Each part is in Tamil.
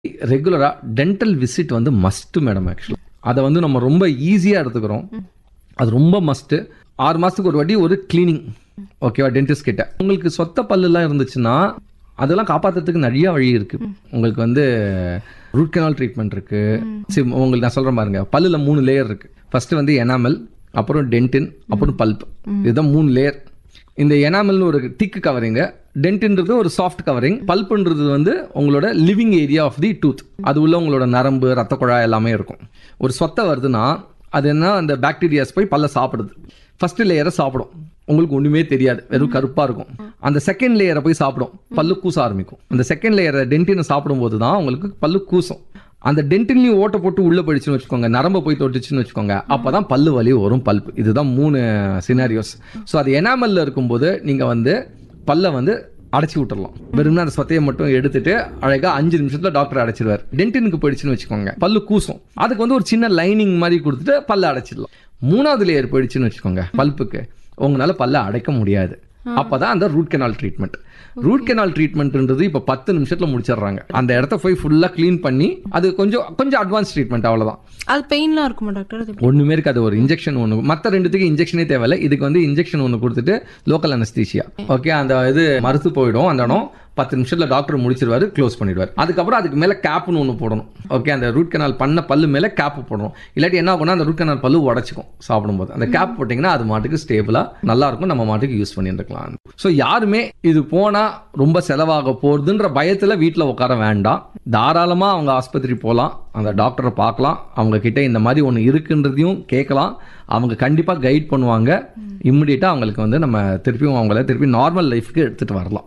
ரெகுலராக டென்டல் விசிட் வந்து மஸ்ட் மேடம் ஆக்சுவலாக அதை வந்து நம்ம ரொம்ப ஈஸியாக எடுத்துக்கிறோம் அது ரொம்ப மஸ்ட்டு ஆறு மாதத்துக்கு ஒரு வாட்டி ஒரு கிளீனிங் ஓகேவா டென்டிஸ்ட் கிட்ட உங்களுக்கு சொத்த பல்லுலாம் இருந்துச்சுன்னா அதெல்லாம் காப்பாற்றுறதுக்கு நிறைய வழி இருக்கு உங்களுக்கு வந்து ரூட் கெனால் ட்ரீட்மெண்ட் இருக்கு சரி உங்களுக்கு நான் சொல்கிறேன் பாருங்க பல்லில் மூணு லேயர் இருக்கு ஃபர்ஸ்ட் வந்து எனாமல் அப்புறம் டென்டின் அப்புறம் பல்ப் இதுதான் மூணு லேயர் இந்த எனாமல்னு ஒரு திக் கவரிங்க டென்ட்ன்றது ஒரு சாஃப்ட் கவரிங் பல்ப்ன்றது வந்து உங்களோட living area of the tooth அது உள்ள உங்களோட நரம்பு ரத்த குழாய் எல்லாமே இருக்கும் ஒரு சொத்தை வருதுன்னா அது என்ன அந்த பாக்டீரியாஸ் போய் பல்ல சாப்பிடுது ஃபர்ஸ்ட் லேயரை சாப்பிடும் உங்களுக்கு ஒண்ணுமே தெரியாது வெறும் கருப்பா இருக்கும் அந்த செகண்ட் லேயரை போய் சாப்பிடும் பல்லு கூச ஆரம்பிக்கும் அந்த செகண்ட் லேயரை டென்டினை சாப்பிடும்போது தான் உங்களுக்கு பல்லு கூசும் அந்த டென்டின்லையும் ஓட்டை போட்டு உள்ள போயிடுச்சுன்னு வச்சுக்கோங்க நரம்பை போய் தொட்டுச்சுன்னு வச்சுக்கோங்க அப்பதான் பல்லு வலி வரும் பல்ப் இதுதான் மூணு சினாரியோஸ் ஸோ அது எனாமல்ல இருக்கும்போது நீங்க வந்து பல்ல வந்து அடைச்சி விட்டுறலாம் வெறும்னா அந்த சொத்தையை மட்டும் எடுத்துட்டு அழகா அஞ்சு நிமிஷத்துல டாக்டர் அடைச்சிருவார் டென்டினுக்கு போயிடுச்சுன்னு வச்சுக்கோங்க பல்லு கூசும் அதுக்கு வந்து ஒரு சின்ன லைனிங் மாதிரி கொடுத்துட்டு பல்ல அடைச்சிடலாம் மூணாவது லேயர் போயிடுச்சுன்னு வச்சுக்கோங்க பல்ப்புக்கு உங்களால பல்ல அடைக்க முடியாது அப்பதான் அந்த root canal treatment root canal ட்ரீட்மெண்ட்ன்றது இப்போ பத்து நிமிஷத்துல முடிச்சிடுறாங்க அந்த இடத்த போய் ஃபுல்லா க்ளீன் பண்ணி அது கொஞ்சம் கொஞ்சம் அட்வான்ஸ் ட்ரீட்மெண்ட் அவ்வளவுதான் அது பெயின்லாம் இருக்குமா டாக்டர் அது ஒண்ணுமே இருக்காது ஒரு இன்ஜெக்ஷன் ஒன்று மற்ற ரெண்டுத்துக்கு இன்ஜெக்ஷனே தேவையில்ல இதுக்கு வந்து இன்ஜெக்ஷன் ஒன்று கொடுத்துட்டு லோக்கல் அனஸ்தீசியா ஓகே அந்த இது மறுத்து போயிடும் அந்த இடம் பத்து நிமிஷத்துல டாக்டர் முடிச்சிருவாரு க்ளோஸ் பண்ணிடுவார் அதுக்கப்புறம் அதுக்கு மேல கேப்னு ஒன்று போடணும் ஓகே அந்த ரூட் கனால் பண்ண பல்லு மேல கேப் போடணும் இல்லாட்டி என்ன ஆகும்னா அந்த ரூட் கனால் பல்லு உடச்சிக்கும் சாப்பிடும்போது அந்த கேப் போட்டிங்கன்னா அது மாட்டுக்கு ஸ்டேபிளா நல்லா இருக்கும் நம்ம மாட்டுக்கு யூஸ் பண்ணிட்டு இருக்கலாம் ஸோ யாருமே இது போனா ரொம்ப செலவாக போகுதுன்ற பயத்துல வீட்டில் உட்கார வேண்டாம் தாராளமா அவங்க ஆஸ்பத்திரி போகலாம் அந்த டாக்டரை பார்க்கலாம் அவங்க கிட்ட இந்த மாதிரி ஒன்று இருக்குன்றதையும் கேட்கலாம் அவங்க கண்டிப்பா கைட் பண்ணுவாங்க இம்மிடியட்டா அவங்களுக்கு வந்து நம்ம திருப்பியும் அவங்கள திருப்பி நார்மல் லைஃப்க்கு எடுத்துட்டு வரலாம்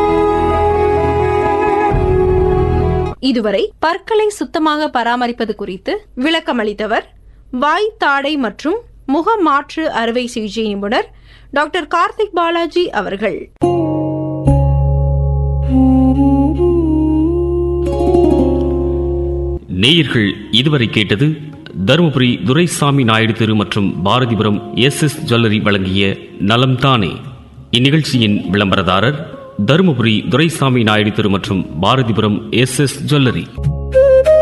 இதுவரை பற்களை சுத்தமாக பராமரிப்பது குறித்து விளக்கமளித்தவர் வாய் தாடை மற்றும் முக மாற்று அறுவை சிகிச்சை நிபுணர் டாக்டர் கார்த்திக் பாலாஜி அவர்கள் நேயர்கள் இதுவரை கேட்டது தருமபுரி துரைசாமி நாயுடு தெரு மற்றும் பாரதிபுரம் எஸ் எஸ் ஜுவல்லரி வழங்கிய நலம் தானே இந்நிகழ்ச்சியின் விளம்பரதாரர் தருமபுரி துரைசாமி நாயுடு தெரு மற்றும் பாரதிபுரம் எஸ் எஸ் ஜுவல்லரி